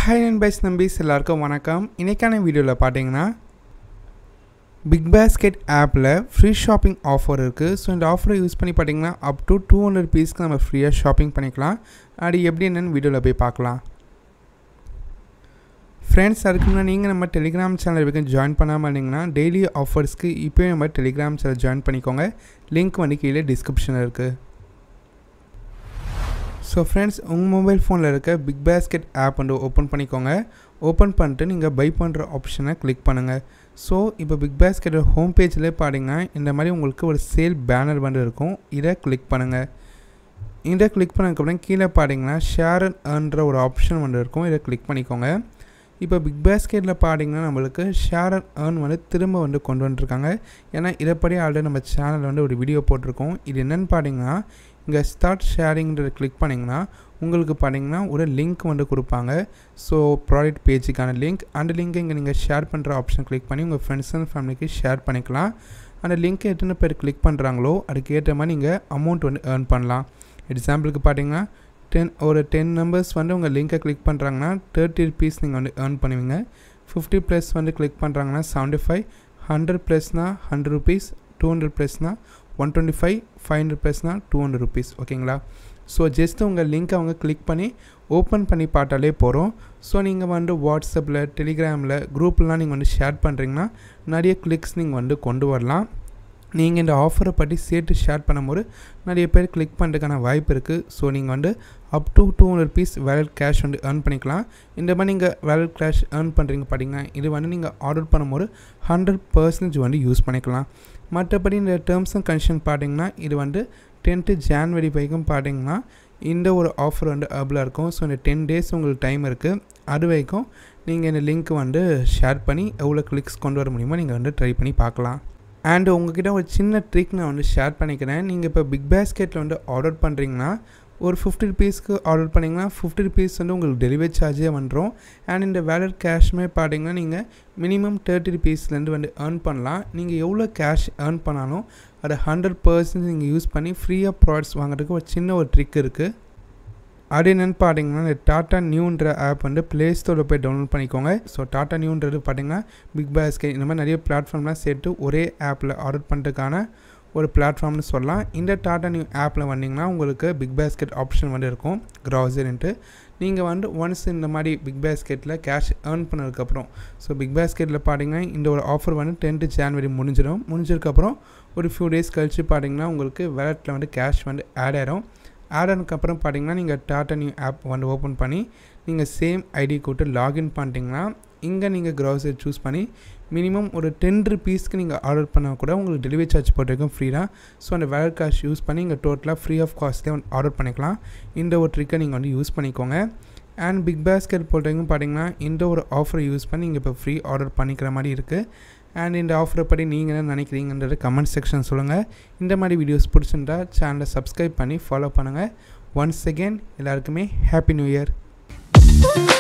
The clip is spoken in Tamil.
ஹாய் அண்ட் பைஸ் நம்பிஸ் எல்லாருக்கும் வணக்கம் இன்றைக்கான வீடியோவில் பார்த்தீங்கன்னா பிக் பாஸ்கெட் ஆப்பில் ஃப்ரீ ஷாப்பிங் ஆஃபர் இருக்குது ஸோ இந்த ஆஃபரை யூஸ் பண்ணி பார்த்தீங்கன்னா அப் டு டூ ஹண்ட்ரட் பீஸ்க்கு நம்ம ஃப்ரீயாக ஷாப்பிங் பண்ணிக்கலாம் அது எப்படி என்னென்னு வீடியோவில் போய் பார்க்கலாம் ஃப்ரெண்ட்ஸ் அதுக்கு முன்னாடி நீங்கள் நம்ம டெலிகிராம் சேனல் வரைக்கும் ஜாயின் பண்ணாமல் இருந்தீங்கன்னா டெய்லி ஆஃபர்ஸ்க்கு இப்போயே நம்ம டெலிகிராம் சேனல் ஜாயின் பண்ணிக்கோங்க லிங்க் வந்து கீழே டிஸ்கிரிப்ஷனில் இருக்குது ஸோ ஃப்ரெண்ட்ஸ் உங்கள் மொபைல் ஃபோனில் இருக்க பிக் பாஸ்கெட் ஆப் வந்து ஓப்பன் பண்ணிக்கோங்க ஓப்பன் பண்ணிட்டு நீங்கள் பை பண்ணுற ஆப்ஷனை கிளிக் பண்ணுங்கள் ஸோ இப்போ பிக் பாஸ்கெட்டோட ஹோம் பேஜில் பார்த்தீங்கன்னா இந்த மாதிரி உங்களுக்கு ஒரு சேல் பேனர் வந்து இருக்கும் இதை கிளிக் பண்ணுங்கள் இதை கிளிக் பண்ணதுக்கப்புறம் கீழே பார்த்தீங்கன்னா ஷேர் அண்ட் ஏர்ன்ற ஒரு ஆப்ஷன் வந்து இருக்கும் இதை கிளிக் பண்ணிக்கோங்க இப்போ பிக் பாஸ்கெட்டில் பார்த்தீங்கன்னா நம்மளுக்கு ஷேர் அண்ட் ஏர்ன் வந்து திரும்ப வந்து கொண்டு வந்துருக்காங்க ஏன்னா இதைப்படி ஆல்ரெடி நம்ம சேனலில் வந்து ஒரு வீடியோ போட்டிருக்கோம் இது என்னென்னு பார்த்தீங்கன்னா இங்கே ஸ்டார்ட் ஷேரிங்கிறத கிளிக் பண்ணிங்கன்னா உங்களுக்கு பார்த்தீங்கன்னா ஒரு லிங்க் வந்து கொடுப்பாங்க ஸோ ப்ராடக்ட் பேஜுக்கான லிங்க் அந்த லிங்க்கை இங்கே நீங்கள் ஷேர் பண்ணுற ஆப்ஷன் கிளிக் பண்ணி உங்கள் ஃப்ரெண்ட்ஸ் அண்ட் ஃபேமிலிக்கு ஷேர் பண்ணிக்கலாம் அந்த லிங்க்கை எத்தனை பேர் கிளிக் பண்ணுறாங்களோ அதுக்கு ஏற்ற மாதிரி நீங்கள் அமௌண்ட் வந்து ஏர்ன் பண்ணலாம் எக்ஸாம்பிளுக்கு பார்த்தீங்கன்னா டென் ஒரு டென் நம்பர்ஸ் வந்து உங்கள் லிங்க்கை கிளிக் பண்ணுறாங்கன்னா தேர்ட்டி ருபீஸ் நீங்கள் வந்து ஏர்ன் பண்ணுவீங்க ஃபிஃப்டி ப்ளஸ் வந்து கிளிக் பண்ணுறாங்கன்னா செவன்ட்டி ஃபைவ் ஹண்ட்ரட் ப்ளஸ்னால் ஹண்ட்ரட் ருபீஸ் டூ ஹண்ட்ரட் ப்ளஸ்னால் one twenty five five hundred ப்ளஸ்னால் டூ ஹண்ட்ரட் ருபீஸ் ஓகேங்களா ஸோ ஜஸ்ட் உங்கள் லிங்க் அவங்க கிளிக் பண்ணி ஓப்பன் பண்ணி பார்த்தாலே போகிறோம் ஸோ நீங்கள் வந்து வாட்ஸ்அப்பில் டெலிகிராமில் குரூப்லாம் நீங்கள் வந்து ஷேர் பண்ணுறீங்கன்னா நிறைய கிளிக்ஸ் நீங்கள் வந்து கொண்டு வரலாம் நீங்கள் இந்த ஆஃபரை பற்றி சேர்த்து ஷேர் பண்ணும்போது நிறைய பேர் கிளிக் பண்ணுறதுக்கான வாய்ப்பு இருக்குது ஸோ நீங்கள் வந்து அப் டு டூ ஹண்ட்ரட் பீஸ் வேலட் கேஷ் வந்து ஏர்ன் பண்ணிக்கலாம் இந்த மாதிரி நீங்கள் வேலட் கேஷ் ஏர்ன் பண்ணுறீங்க பார்த்தீங்கன்னா இது வந்து நீங்கள் ஆர்டர் பண்ணும்போது ஹண்ட்ரட் பர்சன்டேஜ் வந்து யூஸ் பண்ணிக்கலாம் மற்றபடி இந்த டேர்ம்ஸ் அண்ட் கண்டிஷன் பார்த்தீங்கன்னா இது வந்து டென்த்து ஜான்வரி வரைக்கும் பார்த்தீங்கன்னா இந்த ஒரு ஆஃபர் வந்து அவைலாக இருக்கும் ஸோ இந்த டென் டேஸ் உங்களுக்கு டைம் இருக்குது அது வரைக்கும் நீங்கள் இந்த லிங்க் வந்து ஷேர் பண்ணி எவ்வளோ கிளிக்ஸ் கொண்டு வர முடியுமோ நீங்கள் வந்து ட்ரை பண்ணி பார்க்கலாம் அண்டு உங்ககிட்ட ஒரு சின்ன ட்ரிக் நான் வந்து ஷேர் பண்ணிக்கிறேன் நீங்கள் இப்போ பிக் பாஸ்கெட்டில் வந்து ஆர்டர் பண்ணுறீங்கன்னா ஒரு ஃபிஃப்டி ருபீஸ்க்கு ஆர்டர் பண்ணிங்கன்னா ஃபிஃப்டி ருபீஸ் வந்து உங்களுக்கு டெலிவரி சார்ஜே வந்துடும் அண்ட் இந்த வேலட் கேஷ்மே பார்த்தீங்கன்னா நீங்கள் மினிமம் தேர்ட்டி ருபீஸ்லேருந்து வந்து ஏர்ன் பண்ணலாம் நீங்கள் எவ்வளோ கேஷ் ஏர்ன் பண்ணாலும் அதை ஹண்ட்ரட் பர்சன்ட் நீங்கள் யூஸ் பண்ணி ஃப்ரீயாக ப்ராடக்ட்ஸ் வாங்குறதுக்கு ஒரு சின்ன ஒரு ட்ரிக் இருக்குது அது என்னென்னு பார்த்தீங்கன்னா இந்த டாட்டா நியூன்ற ஆப் வந்து ப்ளே ஸ்டோரில் போய் டவுன்லோட் பண்ணிக்கோங்க ஸோ டாட்டா நியூன்றது பார்த்தீங்கன்னா பிக் பாஸ்கெட் இந்த மாதிரி நிறைய பிளாட்ஃபார்ம்லாம் சேர்த்து ஒரே ஆப்பில் ஆர்டர் பண்ணுறதுக்கான ஒரு பிளாட்ஃபார்ம்னு சொல்லலாம் இந்த டாட்டா நியூ ஆப்பில் வந்தீங்கன்னா உங்களுக்கு பிக் பாஸ்கெட் ஆப்ஷன் வந்து இருக்கும் க்ராசரின்ட்டு நீங்கள் வந்து ஒன்ஸ் இந்த மாதிரி பிக் பாஸ்கெட்டில் கேஷ் ஏர்ன் பண்ணதுக்கப்புறம் ஸோ பிக் பாஸ்கெட்டில் பார்த்தீங்கன்னா இந்த ஒரு ஆஃபர் வந்து டென்த்து ஜான்வரி முடிஞ்சிடும் முடிஞ்சதுக்கப்புறம் ஒரு ஃபியூ டேஸ் கழித்து பார்த்தீங்கன்னா உங்களுக்கு வேலட்டில் வந்து கேஷ் வந்து ஆட் ஆயிரும் ஆட் ஆனதுக்கப்புறம் பார்த்தீங்கன்னா நீங்கள் டாட்டா நியூ ஆப் வந்து ஓப்பன் பண்ணி நீங்கள் சேம் ஐடி கூட்டு லாகின் பண்ணிட்டீங்கன்னா இங்கே நீங்கள் க்ரௌசரி சூஸ் பண்ணி மினிமம் ஒரு டென் ருபீஸ்க்கு நீங்கள் ஆர்டர் பண்ணால் கூட உங்களுக்கு டெலிவரி சார்ஜ் போட்டிருக்கும் ஃப்ரீ தான் ஸோ அந்த வேலட் காஷ் யூஸ் பண்ணி இங்கே டோட்டலாக ஃப்ரீ ஆஃப் காஸ்ட்லேயே வந்து ஆர்டர் பண்ணிக்கலாம் இந்த ஒரு ட்ரிக்கை நீங்கள் வந்து யூஸ் பண்ணிக்கோங்க அண்ட் பிக் பாஸ்கெட் போட்டிருக்கும் பார்த்தீங்கன்னா இந்த ஒரு ஆஃபரை யூஸ் பண்ணி நீங்கள் இப்போ ஃப்ரீ ஆர்டர் பண்ணிக்கிற மாதிரி இருக்குது அண்ட் இந்த ஆஃபரை படி நீங்கள் என்ன நினைக்கிறீங்கன்றது கமெண்ட் செக்ஷன் சொல்லுங்கள் இந்த மாதிரி வீடியோஸ் பிடிச்சிருந்தா சேனலை சப்ஸ்கிரைப் பண்ணி ஃபாலோ பண்ணுங்கள் ஒன்ஸ் அகெயின் எல்லாருக்குமே ஹாப்பி நியூ இயர்